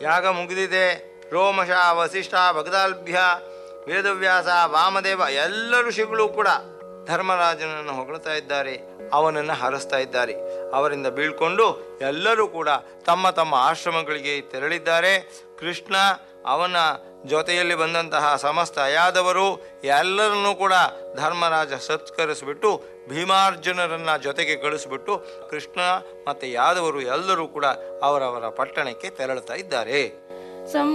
ಯಾಗ ಮುಗಿದಿದೆ ರೋಮಶ ವಸಿಷ್ಠ ಭಗದಾಲ್ಭ್ಯ ವೇದವ್ಯಾಸ ವಾಮದೇವ ಎಲ್ಲ ಋಷಿಗಳು ಕೂಡ ಧರ್ಮರಾಜನನ್ನು ಹೊಗಳ್ತಾ ಇದ್ದಾರೆ ಅವನನ್ನು ಹರಸ್ತಾ ಇದ್ದಾರೆ ಅವರಿಂದ ಬೀಳ್ಕೊಂಡು ಎಲ್ಲರೂ ಕೂಡ ತಮ್ಮ ತಮ್ಮ ಆಶ್ರಮಗಳಿಗೆ ತೆರಳಿದ್ದಾರೆ ಕೃಷ್ಣ ಅವನ ಜೊತೆಯಲ್ಲಿ ಬಂದಂತಹ ಸಮಸ್ತ ಯಾದವರು ಎಲ್ಲರನ್ನೂ ಕೂಡ ಧರ್ಮರಾಜ ಸತ್ಕರಿಸಿಬಿಟ್ಟು ಭೀಮಾರ್ಜುನರನ್ನ ಜೊತೆಗೆ ಕಳಿಸಿಬಿಟ್ಟು ಕೃಷ್ಣ ಮತ್ತು ಯಾದವರು ಎಲ್ಲರೂ ಕೂಡ ಅವರವರ ಪಟ್ಟಣಕ್ಕೆ ತೆರಳುತ್ತಾ ಇದ್ದಾರೆ ಸಂ